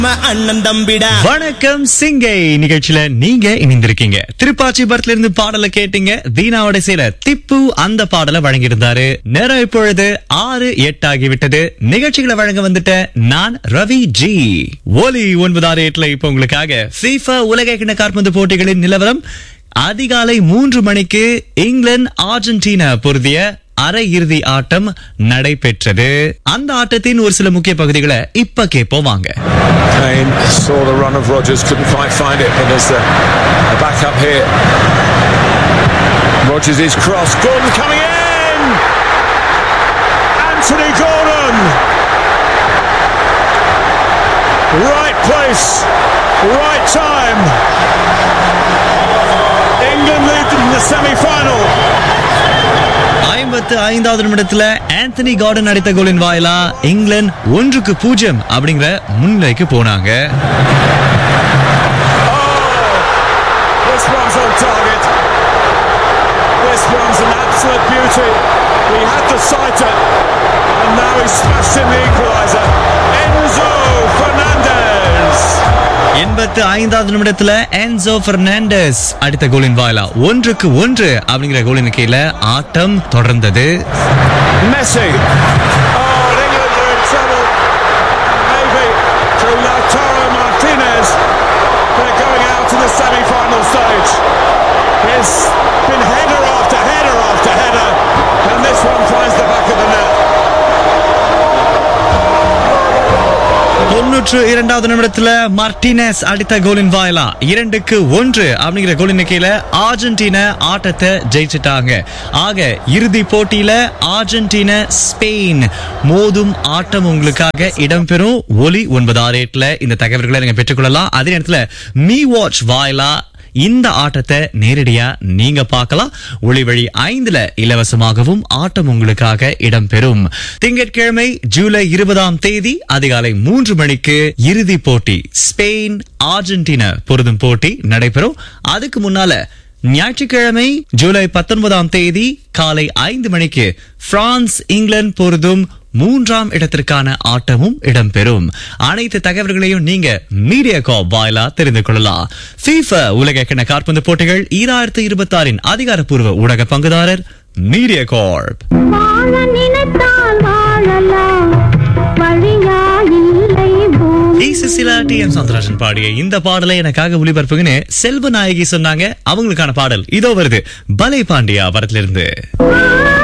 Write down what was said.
அண்ணன் தம்பிடா வணக்கம் சிங்கை நிகழ்ச்சியில நீங்க இணைந்திருக்கீங்க திருப்பாச்சிபுரத்துல இருந்து பாடலை கேட்டீங்க தீனாவோட சேர திப்பு அந்த பாடலை வழங்கியிருந்தாரு நேரம் இப்பொழுது ஆறு எட்டு ஆகிவிட்டது நிகழ்ச்சிகளை வழங்க வந்துட்ட நான் ரவி ஜி ஒலி ஒன்பது ஆறு எட்டுல இப்ப உங்களுக்காக FIFA உலக கிண்ண காற்பந்து போட்டிகளின் நிலவரம் அதிகாலை மூன்று மணிக்கு இங்கிலாந்து அர்ஜென்டினா பொருதிய அரை இறுதி ஆட்டம் நடைபெற்றது அந்த ஆட்டத்தின் ஒரு சில முக்கிய பகுதிகளை இப்ப கேட்போம் வாங்க Kane saw the run of Rogers, couldn't quite find it, but there's a, a back up here. Rogers is cross. Gordon coming in! Anthony Gordon! Right place, right time. England lead in the semi final. ஐம்பத்து ஐந்தாவது நிமிடத்துல Anthony garden அடித்த கோலின் வாயிலா இங்கிலாந்து ஒன்றுக்கு பூஜ்ஜியம் அப்படிங்கிற முன்னிலைக்கு போனாங்க This one's on target. This one's an absolute beauty. He had to sight it, and now he's smashed in the equaliser. Enzo Fernandez. எண்பத்து ஐந்தாவது நிமிடத்துல என்சோ பெர்னாண்டஸ் அடித்த கோலின் வாயிலா ஒன்றுக்கு ஒன்று அப்படிங்கிற கோலின் கீழே ஆட்டம் தொடர்ந்தது Messi. Oh, and England are in trouble. Maybe through Lautaro Martinez. They're going out to the semi-final stage. It's been header after header after header, and this one finds the back of the net. தொன்னூற்று இரண்டாவது நிமிடத்துல Martinus அடித்த கோலின் வாயிலா இரண்டுக்கு ஒன்று அப்படிங்கிற கோலின் கீழ Argentina ஆட்டத்தை ஜெயிச்சிட்டாங்க ஆக இறுதி போட்டியில அர்ஜென்டினா ஸ்பெயின் மோதும் ஆட்டம் உங்களுக்காக இடம்பெறும் ஒலி ஒன்பது ஆறு எட்டுல இந்த தகவல்களை நீங்க பெற்றுக்கொள்ளலாம் அதே நேரத்துல மீ வாட்ச் வாயிலா இந்த ஆட்டத்தை நேரடியா நீங்க பார்க்கலாம் ஒளி வழி ஐந்துல இலவசமாகவும் ஆட்டம் உங்களுக்காக இடம்பெறும் திங்கட்கிழமை ஜூலை இருபதாம் தேதி அதிகாலை மூன்று மணிக்கு இறுதி போட்டி ஸ்பெயின் அர்ஜென்டினா பொருதும் போட்டி நடைபெறும் அதுக்கு முன்னால ஞாயிற்றுக்கிழமை ஜூலை பத்தொன்பதாம் தேதி காலை ஐந்து மணிக்கு பிரான்ஸ் இங்கிலாந்து பொருதும் மூன்றாம் இடத்திற்கான ஆட்டமும் இடம்பெறும் அனைத்து தகவல்களையும் நீங்க மீடியா காப் வாயிலா தெரிந்து கொள்ளலாம் FIFA உலக கிண்ண காற்பந்து போட்டிகள் ஈராயிரத்தி இருபத்தி ஆறின் அதிகாரப்பூர்வ ஊடக பங்குதாரர் மீடியா கார்ப் வாழ நினைத்தால் வாழலாம் வழியா இல்லை பூமி சுசிலா டி எம் சந்திராஜன் பாடிய இந்த பாடலை எனக்காக ஒளிபரப்புங்கன்னு செல்வநாயகி சொன்னாங்க அவங்களுக்கான பாடல் இதோ வருது பலை பாண்டியா வரத்திலிருந்து